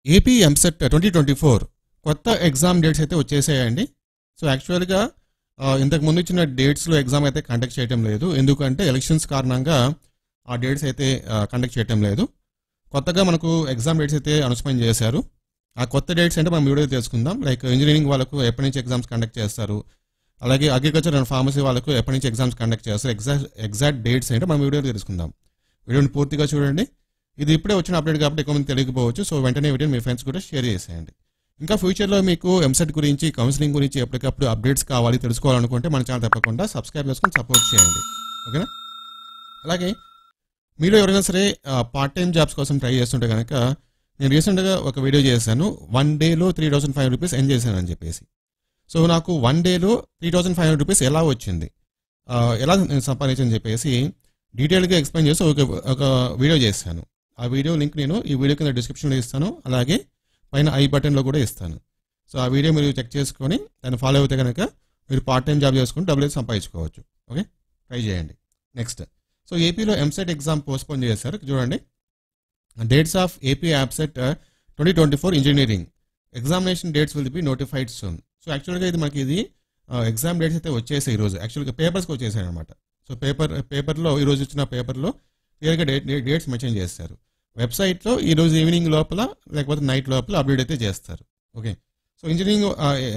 AP EAMCET twenty twenty four కొత్త exam dates అయితే వచ్చేసాయండి సో యాక్చువల్గా ఆ, ఇంతకు ముందు ఇచ్చిన డేట్స్లో ఎగ్జామ్ అయితే కండక్ట్ చేయటం లేదు ఎందుకంటే ఎలక్షన్స్ కారణంగా ఆ డేట్స్ అయితే కండక్ట్ చేయటం లేదు కొత్తగా మనకు ఎగ్జామ్ డేట్స్ అయితే అనౌన్స్మెంట్ చేశారు ఆ కొత్త డేట్స్ అంటే మనం వీడియో తెలుసుకుందాం లైక్ ఇంజనీరింగ్ వాళ్ళకు ఎప్పటి నుంచి ఎగ్జామ్స్ కండక్ట్ చేస్తారు అలాగే అగ్రికల్చర్ అండ్ ఫార్మసీ వాళ్ళకు ఎప్పటి నుంచి ఎగ్జామ్స్ కండక్ట్ చేస్తారు ఎగ్జాక్ట్ ఎగ్జాక్ట్ డేట్స్ ఏంటో మనం వీడియో తెలుసుకుందాం వీడియోని పూర్తిగా చూడండి ఇది ఇప్పుడే వచ్చిన అప్డేట్ కాబట్టి ఎక్కువ మంది తెలియకపోవచ్చు సో వెంటనే వీడియో మీ ఫ్రెండ్స్ కూడా షేర్ చేసేయండి ఇంకా ఫ్యూచర్లో మీకు ఎంసెట్ గురించి కౌన్సిలింగ్ గురించి ఎప్పటికప్పుడు అప్డేట్స్ కావాలి తెలుసుకోవాలనుకుంటే మన ఛానల్ తప్పకుండా సబ్స్క్రైబ్ చేసుకొని సపోర్ట్ చేయండి ఓకేనా అలాగే మీరు ఎవరైనా సరే పార్ట్ టైం జాబ్స్ కోసం ట్రై చేస్తుంటే కనుక నేను రీసెంట్గా ఒక వీడియో చేశాను వన్ డేలో three thousand five rupees earn చేశాను అని చెప్పేసి సో నాకు వన్ డేలో three thousand five hundred rupees ఎలా వచ్చింది ఆ, ఎలా నేను సంపాదించని చెప్పేసి డీటెయిల్గా ఎక్స్ప్లెయిన్ చేసి ఒక ఒక వీడియో చేశాను ఆ వీడియో లింక్ నేను ఈ వీడియో కింద డిస్క్రిప్షన్లో ఇస్తాను అలాగే పైన ఐ బటన్లో కూడా ఇస్తాను సో ఆ వీడియో మీరు చెక్ చేసుకొని దాన్ని ఫాలో అయితే కనుక మీరు పార్ట్ టైం జాబ్ చేసుకుని డబ్బులు అయితే సంపాదించుకోవచ్చు ఓకే ట్రై చేయండి నెక్స్ట్ సో ఏపీలో ఎంసెట్ ఎగ్జామ్ పోస్ట్పోన్ చేశారు చూడండి dates of AP EAPCET twenty twenty four engineering examination dates will be notified soon so యాక్చువల్గా ఇది మనకి ఇది ఎగ్జామ్ డేట్స్ అయితే వచ్చేసాయి ఈరోజు యాక్చువల్గా పేపర్స్కి వచ్చేసాయి అనమాట సో పేపర్ పేపర్లో ఈరోజు ఇచ్చిన పేపర్లో క్లియర్గా డేట్ డేట్స్ మెన్షన్ చేస్తారు వెబ్సైట్లో ఈరోజు ఈవినింగ్ లోపల లేకపోతే నైట్ లోపల అప్డేట్ అయితే చేస్తారు okay so engineering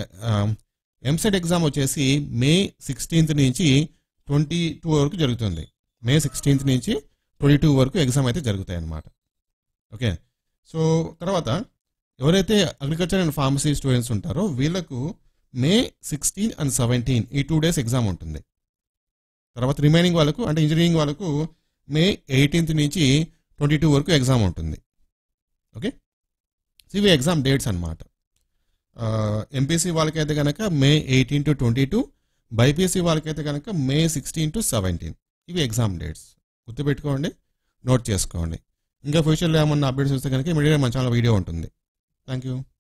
EAMCET exam వచ్చేసి మే సిక్స్టీన్త్ నుంచి ట్వంటీ టూ వరకు జరుగుతుంది మే సిక్స్టీన్త్ నుంచి ట్వంటీ టూ వరకు ఎగ్జామ్ అయితే జరుగుతాయి అన్నమాట ఓకే సో తర్వాత ఎవరైతే అగ్రికల్చర్ అండ్ ఫార్మసీ స్టూడెంట్స్ ఉంటారో వీళ్ళకు మే సిక్స్టీన్ అండ్ సెవెంటీన్ ఈ టూ డేస్ ఎగ్జామ్ ఉంటుంది తర్వాత రిమైనింగ్ వాళ్ళకు అంటే ఇంజనీరింగ్ వాళ్ళకు మే ఎయిటీన్త్ నుంచి ట్వంటీ టూ వరకు ఎగ్జామ్ ఉంటుంది ఓకే సో ఇవి ఎగ్జామ్ డేట్స్ అనమాట ఎంపీసీ వాళ్ళకైతే కనుక May eighteen to twenty two BiPC వాళ్ళకైతే కనుక మే సిక్స్టీన్ టు సెవెంటీన్ ఇవి ఎగ్జామ్ డేట్స్ గుర్తుపెట్టుకోండి నోట్ చేసుకోండి ఇంకా ఫ్యూచర్లో ఏమన్నా అప్డేట్స్ వస్తే కనుక ఇమీడియట్గా మన ఛానల్ వీడియో ఉంటుంది థ్యాంక్ యూ